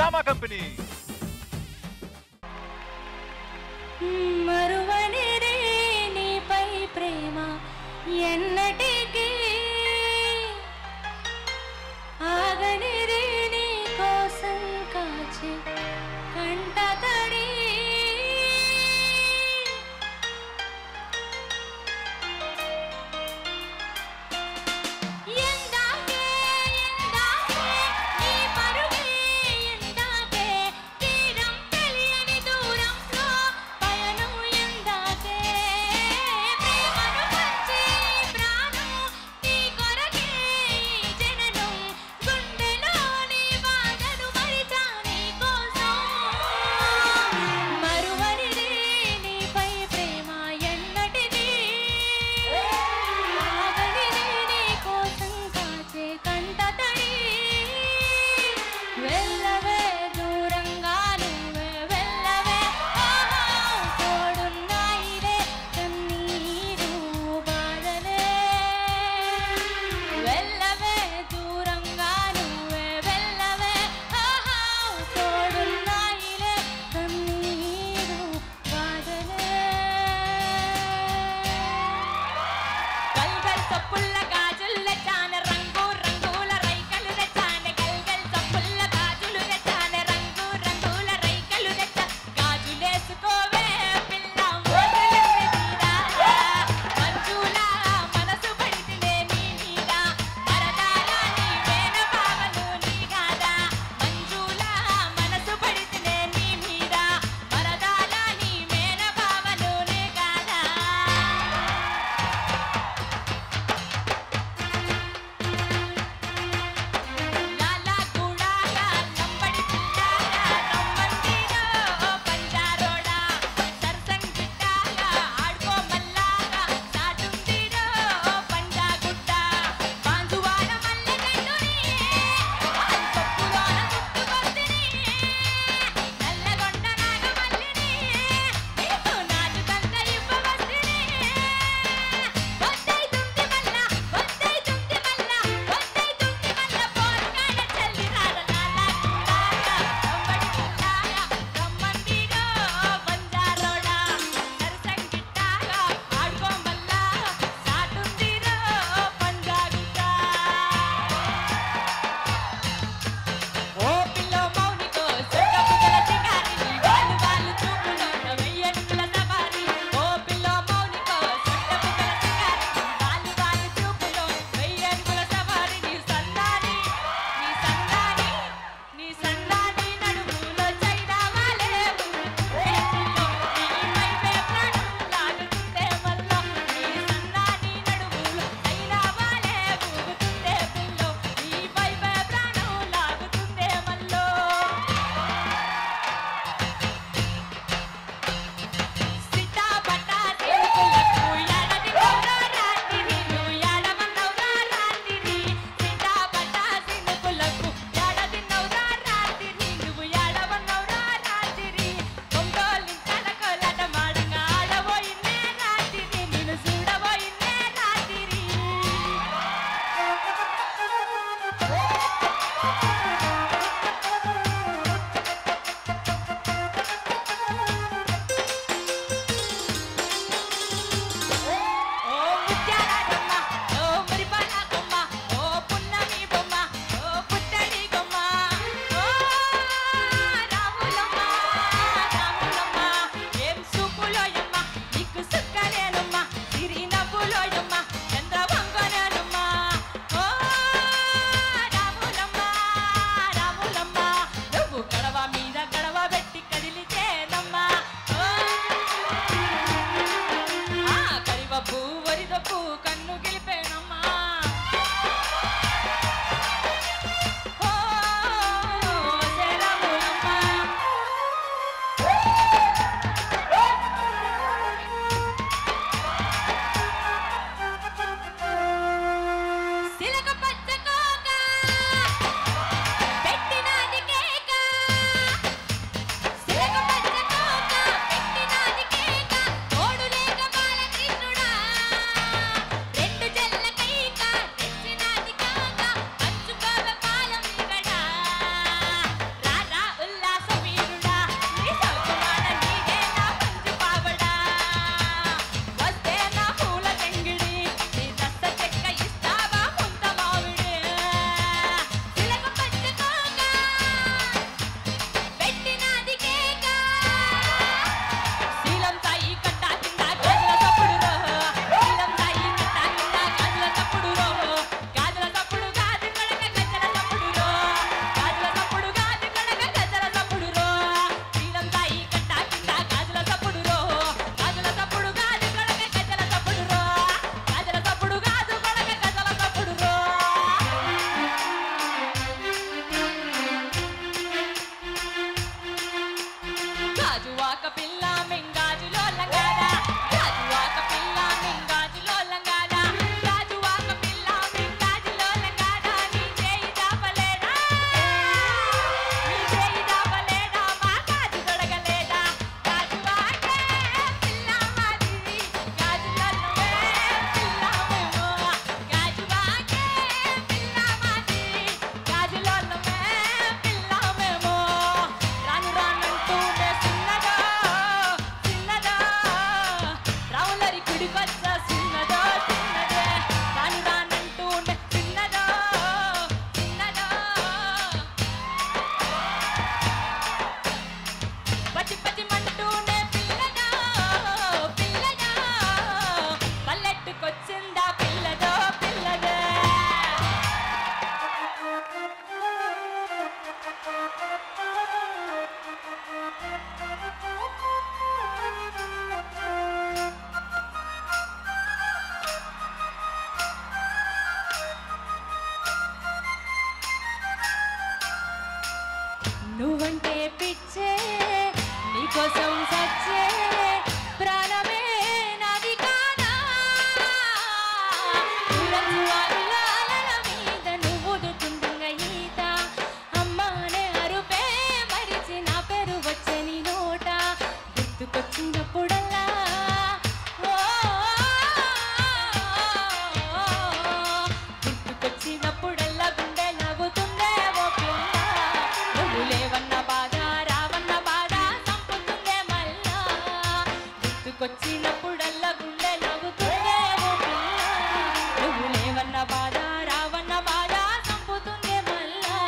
Drama company మరువనిరే నీపై ప్రేమ ఎన్నటికీ ఆగనిరే నీ కోసం కాచి కంట తడి ఎందాకే ఎందాకే నీ పరుగే ఎందాకే తీరం తెలియని దూరంలో పయనం ఎందాకే ప్రేమను పంచి ప్రాణం గాజువాక పిల్ల మెంగాజులో లంగాడా గాజువాక పిల్ల మెంగాజులో లంగాడా గాజువాక పిల్ల మెంగాజులో లంగాడా నీ చేయి దాపలేడా నీ చేయి దాపలేడా మా గాజు తొడగలేడా గాజువాకే పిల్ల మాది గాజులల్లవే పిల్ల మేము గాజువాకే పిల్ల మాది గాజులల్లవే పిల్ల మేము రాను రానంటూనే చిన్నగా చిన్నగా రావులరి కుడికొచ్చ చిన్నదో చిన్నదే రాను రానంటూనే చిన్నదో చిన్నదో పచ్చి పచ్చి మంటూనే పిల్లగా పిల్లగా పల్లెట్టుకొచ్చిందా పిల్లదో పిల్లదే నువ్వంటే పిచ్చే నీకోసం సచ్చే ప్రాణమే నాది కాదా ఊరంచు వాగుల అలల మీద నువ్వు దుతుండగా ఈత అమ్మానే అరుపే మరిచి నా పేరు వచ్చని నోట గుర్తుకొచ్చినప్పుడల్లా ఓ, గుర్తుకొచ్చినప్పుడల్లా గుండె నవ్వుతుందే ఓ పిల్ల నువ్వు లేవన్న బాధ రావన్న బాధ సంపుతుందే మళ్ళా గుర్తుకొచ్చినప్పుడల్లా గుండె నవ్వుతుందే ఓ పిల్ల నువ్వు లేవన్న బాధ రావన్న బాధ సంపుతుందే మళ్ళా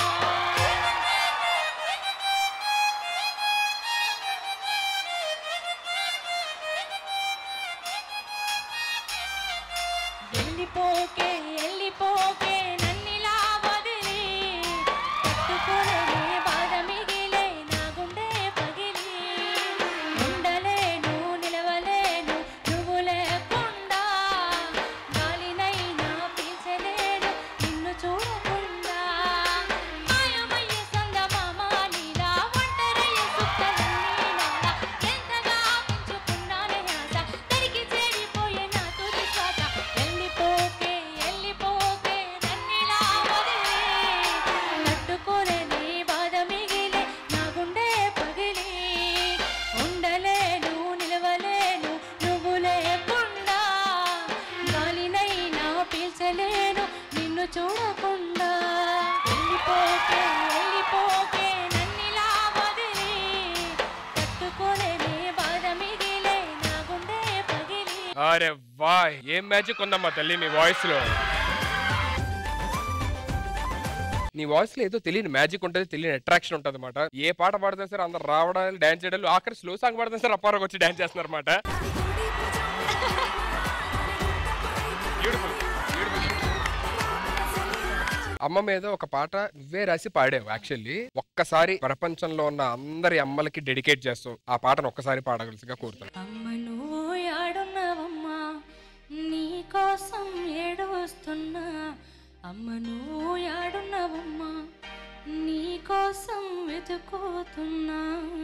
వెళ్ళిపోకే వెళ్ళిపోకే నన్నిలా వదిలి పట్టుకోలేనే బాధ మిగిలే నా గుండె పగిలి ఉండలేను నిలవలేను నువ్వు లేకుండా గాలినైనా పీల్చలేను నిన్ను చూడకుండా మాయమయ్యే సందమామ నీలా ఒంటరయ్యే సుక్కలన్నీ నాలా ఎంతగా పెంచుకున్నానే ఆశ తరికి చేరిపోయే నా తుది శ్వాస వెళ్ళిపోకే వెళ్ళిపోకే నన్నిలా వదిలి తట్టుకోలేని బాధ మిగిలి నా గుండె పగిలి ఉండలేను నిలవలేను నువ్వు లేకుండా గాలినైనా పీల్చలేను నిన్ను చూడకుండా వెళ్ళిపోకే వెళ్ళిపోకే నన్నిలా వదిలి తట్టుకోలేని బాధ మిగిలే నా గుండె పగిలి అరే వా ఏం మ్యాజిక్ ఉందమ్మా తల్లి మీ వాయిస్ లో నీ వాయిస్ లో ఏదో తెలియని మ్యాజిక్ ఉంటుంది తెలియని అట్రాక్షన్ ఉంటుంది అనమాట ఏ పాట పాడితే సరే అందరు రావడాలు డాన్స్ చేయడాలు ఆఖరి స్లో సాంగ్ పాడితే సరే అప్పారకు వచ్చి డాన్స్ చేస్తున్నారు అనమాట అమ్మ మీద ఒక పాట నువ్వే రాసి పాడావు యాక్చువల్లీ ఒక్కసారి ప్రపంచంలో ఉన్న అందరి అమ్మలకి డెడికేట్ చేస్తావు ఆ పాటను ఒక్కసారి పాడగలసిగా కోరుతాను అమ్మ నువ్వు ఏడున్నావమ్మా నీ కోసం ఏడుస్తున్నా అమ్మ నువ్వు ఏడున్నావమ్మా నీ కోసం వెతుకుతున్నా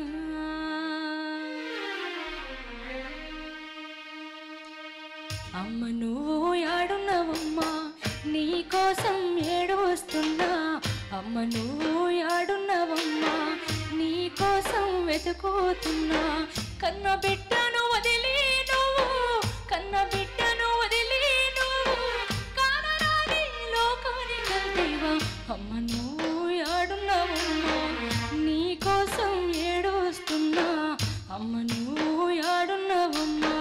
అమ్మ నువ్వు ఏడున్నావమ్మా నీ కోసం ఏడుస్తున్నా అమ్మ నువ్వు ఏడున్నావమ్మా నీ కోసం వెతుకుతున్నా కన్న బిడ్డను వదిలి నువ్వు కన్న బిడ్డను వదిలి నువ్వు కానరాని లోకానికి దైవం అమ్మ నువ్వు ఏడున్నావమ్మా నీ కోసం ఏడుస్తున్నా అమ్మ నువ్వు ఏడున్నావమ్మా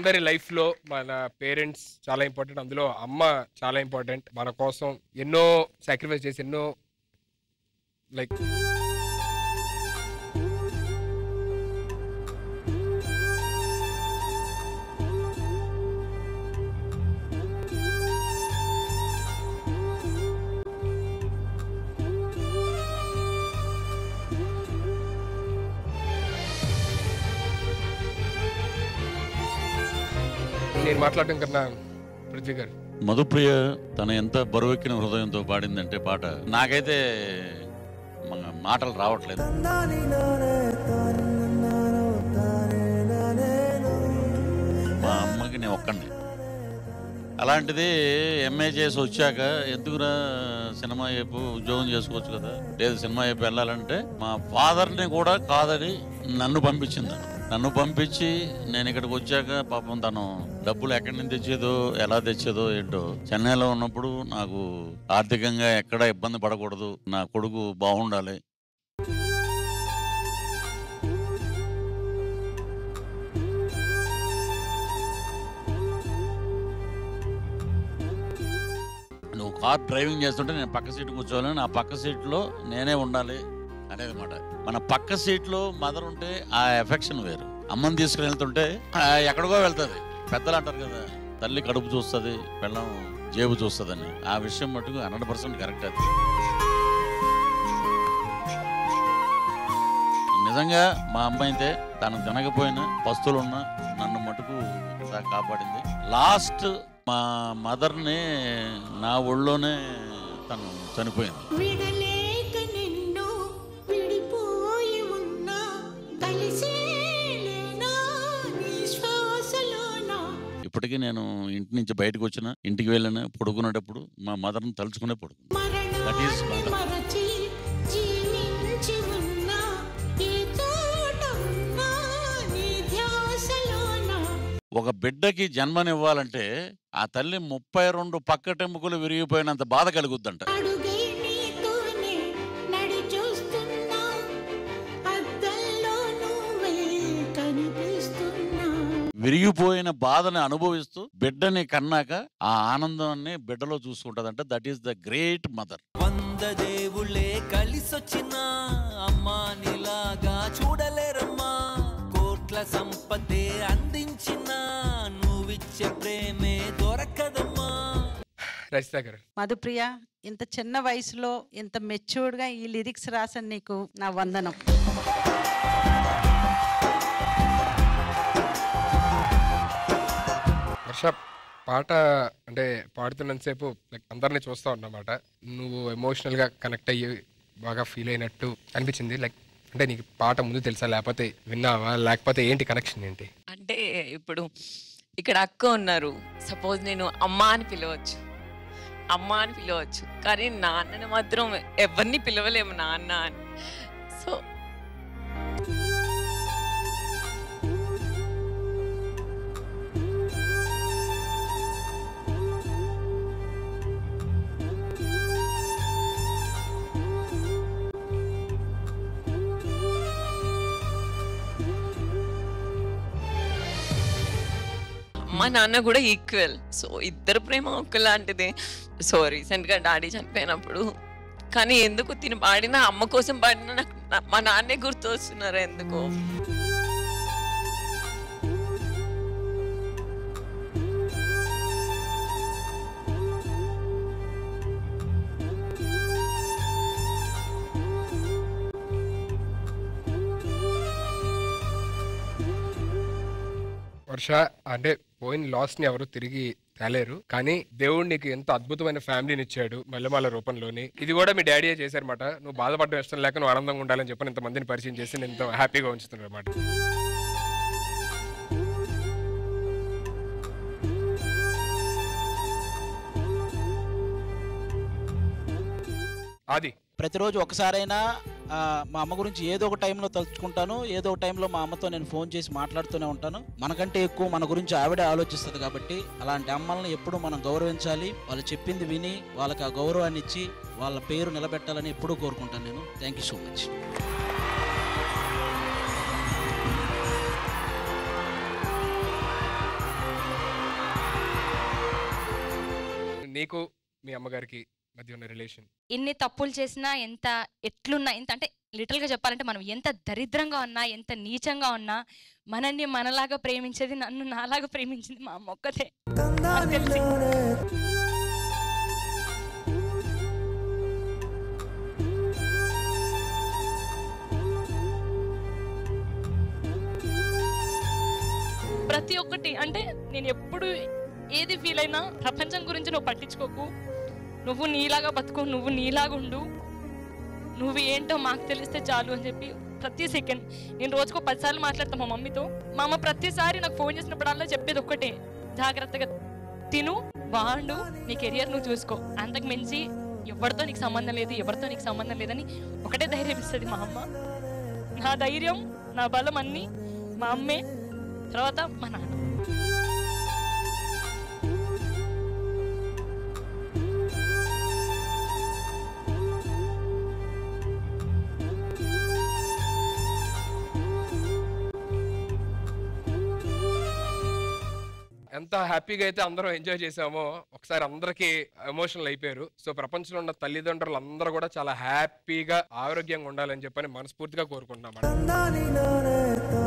అందరి లైఫ్ లో మన పేరెంట్స్ చాలా ఇంపార్టెంట్ అందులో అమ్మ చాలా ఇంపార్టెంట్ మన కోసం ఎన్నో సాక్రిఫైస్ చేసి ఎన్నో లైక్ నేను మాట్లాడడం కన్నా పృథ్వీ గారు మధుప్రియ తన ఎంత బరువెక్కిన హృదయంతో పాడిందంటే పాట నాకైతే మ- మాటలు రావట్లేదు మా అమ్మకి నేను ఒక్కడిని అలాంటిది ఎంఏ చేసి వచ్చాక ఎందుకురా సినిమా వైపు ఉద్యోగం చేసుకోవచ్చు కదా లేదు సినిమా వైపు వెళ్ళాలంటే మా ఫాదర్ని కూడా కాదని నన్ను పంపించింది నన్ను పంపించి నేను ఇక్కడికి వచ్చాక పాపం తను డబ్బులు ఎక్కడి నుంచి తెచ్చేదో ఎలా తెచ్చేదో ఏంటో చెన్నైలో ఉన్నప్పుడు నాకు ఆర్థికంగా ఎక్కడ ఇబ్బంది పడకూడదు నా కొడుకు బాగుండాలి నువ్వు కార్ డ్రైవింగ్ చేస్తుంటే నేను పక్క సీట్ కూర్చోవాలి నా పక్క సీట్లో నేనే ఉండాలి అనేది మాట మన పక్క సీట్లో మదర్ ఉంటే ఆ ఎఫెక్షన్ వేరు అమ్మని తీసుకుని వెళ్తుంటే ఆ, ఎక్కడికో వెళ్తుంది పెద్దలు అంటారు కదా తల్లి కడుపు చూస్తుంది పెళ్ళం జేబు చూస్తుందని ఆ విషయం మటుకు హండ్రెడ్ పర్సెంట్ కరెక్ట్ అది నిజంగా మా అమ్మాయి అయితే తను తినకపోయినా పస్తులున్నా నన్ను మటుకు దా- కాపాడింది లాస్ట్ మా మదర్ని నా ఒళ్ళోనే తను చనిపోయింది విడలేక నిన్ను విడిపోయి ఉన్నా కలిసేలేనా నీ శ్వాసలోనా ఇప్పటికీ నేను ఇంటి నుంచి బయటకు వచ్చిన ఇంటికి వెళ్ళిన పడుకునేటప్పుడు మా మదర్ని తలుచుకునే పడుకున్నాను That is మరణాన్ని mother. మరచి జీవించి ఉన్నా ఏ తోట ఉన్నా నీ ధ్యాసలోనా ఒక బిడ్డకి జన్మనివ్వాలంటే ఆ తల్లి ముప్పై రెండు పక్కటెముకలు విరిగిపోయినంత బాధ కలుగుద్దంట అడుగై నీతోనే నడి చూస్తున్నా అద్దంలో నువ్వే కనిపిస్తున్నా విరిగిపోయిన బాధని అనుభవిస్తూ బిడ్డని కన్నాక ఆ ఆనందాన్ని బిడ్డలో చూసుకుంటదంట that is the great mother వంద దేవుళ్ళే కలిసొచ్చిన అమ్మా నీలాగా చూడలేరమ్మా కోట్ల సంపదే అందించిన నువ్విచ్చే ప్రేమే దొరకదమ్మా రజిత గారు మధుప్రియ ఇంత చిన్న వయసులో ఇంత మెచ్యూర్డ్గా ఈ లిరిక్స్ రాసిన నీకు నా వందనం వర్ష పాట అంటే పాడుతున్నంతసేపు లైక్ అందరినీ చూస్తా ఉన్నమాట నువ్వు ఎమోషనల్ గా కనెక్ట్ అయ్యి బాగా ఫీల్ అయినట్టు అనిపించింది లైక్ అంటే నీకు పాట ముందు తెలుసా లేకపోతే విన్నావా లేకపోతే ఏంటి కనెక్షన్ ఏంటి అంటే ఇప్పుడు ఇక్కడ అక్క ఉన్నారు సపోజ్ నేను అమ్మ అని పిలవచ్చు అమ్మ అని పిలవచ్చు కానీ నాన్నని మాత్రం ఎవరిని పిలవలేము నాన్న అని సో అమ్మ నాన్న కూడా ఈక్వల్ సో ఇద్దరు ప్రేమ ఒకలాంటిదే సో రీసెంట్గా డాడీ చనిపోయినప్పుడు కానీ ఎందుకు తిని పాడినా అమ్మ కోసం పాడినా నాకు నా- మా నాన్నే గుర్తు వస్తున్నారు ఎందుకో వర్ష అంటే పోయిన లాస్ ని ఎవరు తిరిగి తేలేరు కానీ దేవుడు నీకు ఎంత అద్భుతమైన ఫ్యామిలీని ఇచ్చాడు మల్లెమాల రూపంలోని ఇది కూడా మీ డాడీయే చేశారన్నమాట నువ్వు బాధపడడం ఇష్టం లేక నువ్వు ఆనందంగా ఉండాలని చెప్పని ఇంతమందిని పరిచయం చేసి నేను ఎంతో హ్యాపీగా ఉంచుతున్నాడు అనమాట అది ప్రతిరోజు ఒకసారైనా ఆ, మా అమ్మ గురించి ఏదో ఒక టైంలో తలుచుకుంటాను ఏదో ఒక టైంలో మా అమ్మతో నేను ఫోన్ చేసి మాట్లాడుతూనే ఉంటాను మనకంటే ఎక్కువ మన గురించి ఆవిడే ఆలోచిస్తుంది కాబట్టి అలాంటి అమ్మల్ని ఎప్పుడు మనం గౌరవించాలి వాళ్ళు చెప్పింది విని వాళ్ళకి ఆ గౌరవాన్ని ఇచ్చి వాళ్ళ పేరు నిలబెట్టాలని ఎప్పుడూ కోరుకుంటాను నేను థ్యాంక్ యూ సో మచ్ మీకు మీ అమ్మగారికి మధ్య ఉన్న రిలేషన్ ఎన్ని తప్పులు చేసినా ఎంత ఎట్లున్నా ఎంత అంటే లిటిల్గా చెప్పాలంటే మనం ఎంత దరిద్రంగా ఉన్నా ఎంత నీచంగా ఉన్నా మనల్ని మనలాగా ప్రేమించేది నన్ను నాలాగా ప్రేమించింది మా అమ్మ ఒక్కతే నాకు తెలిసి ప్రతి ఒక్కటి అంటే నేను ఎప్పుడు ఏది ఫీల్ అయినా ప్రపంచం గురించి నువ్వు పట్టించుకోకు నువ్వు నీలాగా బతుకు నువ్వు నీలాగా ఉండు నువ్వు ఏంటో మాకు తెలిస్తే చాలు అని చెప్పి ప్రతి సెకండ్ నేను రోజుకో పదిసార్లు మాట్లాడతాను మా మమ్మీతో మా అమ్మ ప్రతిసారి నాకు ఫోన్ చేసినప్పుడల్లా చెప్పేది ఒక్కటే జాగ్రత్తగా తిను వాడు నీ కెరియర్ నువ్వు చూసుకో అంతకు మించి ఎవరితో నీకు సంబంధం లేదు ఎవరితో నీకు సంబంధం లేదని ఒకటే ధైర్యం ఇస్తుంది మా అమ్మ నా ధైర్యం నా బలం అన్నీ మా అమ్మే తర్వాత మా నాన్న ఎంత హ్యాపీగా అయితే అందరం ఎంజాయ్ చేసామో ఒకసారి అందరికి ఎమోషనల్ అయిపోయారు సో ప్రపంచంలో ఉన్న తల్లిదండ్రులు అందరూ కూడా చాలా హ్యాపీగా ఆరోగ్యంగా ఉండాలని చెప్పని మనస్ఫూర్తిగా కోరుకుంటున్నాం మేడం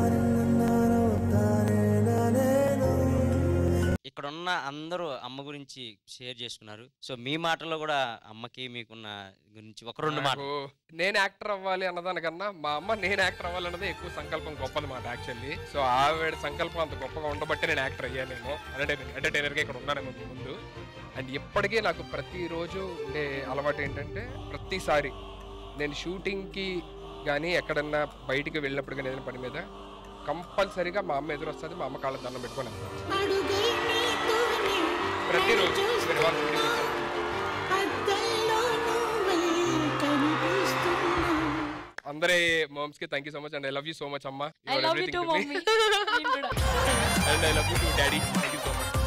ఇక్కడ ఉన్న అందరూ అమ్మ గురించి షేర్ చేసుకున్నారు సో మీ మాటల్లో కూడా అమ్మకి మీకున్న గురించి ఒక రెండు మాటలు నాకు నేను యాక్టర్ అవ్వాలి అన్నదానికన్నా మా అమ్మ నేను యాక్టర్ అవ్వాలన్నదే ఎక్కువ సంకల్పం గొప్పది మాట యాక్చువల్లీ సో ఆవిడ సంకల్పం అంత గొప్పగా ఉండబట్టే నేను యాక్టర్ అయ్యానేమో ఎంటర్టైనర్ ఎంటర్టైనర్గా ఇక్కడ ఉన్నానేమో మీ ముందు అండ్ ఇప్పటికీ నాకు ప్రతిరోజు ఉండే అలవాటు ఏంటంటే ప్రతిసారి నేను షూటింగ్కి కానీ ఎక్కడన్నా బయటికి వెళ్ళినప్పుడు కానీ ఏదైనా పని మీద కంపల్సరీగా మా అమ్మ ఎదురు వస్తుంది మా అమ్మ కాళ్ళ దండం పెట్టుకొని వెళ్తాను అడుగై నీతోనే ప్రతిరోజు మీరు వాళ్ళ వీడియో చూస్తారు. అద్దంలో నువ్వే కనిపిస్తున్నావు అందరి మామ్స్ కి thank you so much and I love you so much అమ్మ I love you too mummy and I love you too daddy thank you so much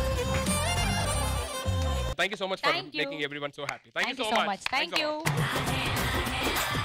thank you so much for Thank you. Making everyone so happy thank thank you you so so much much thank you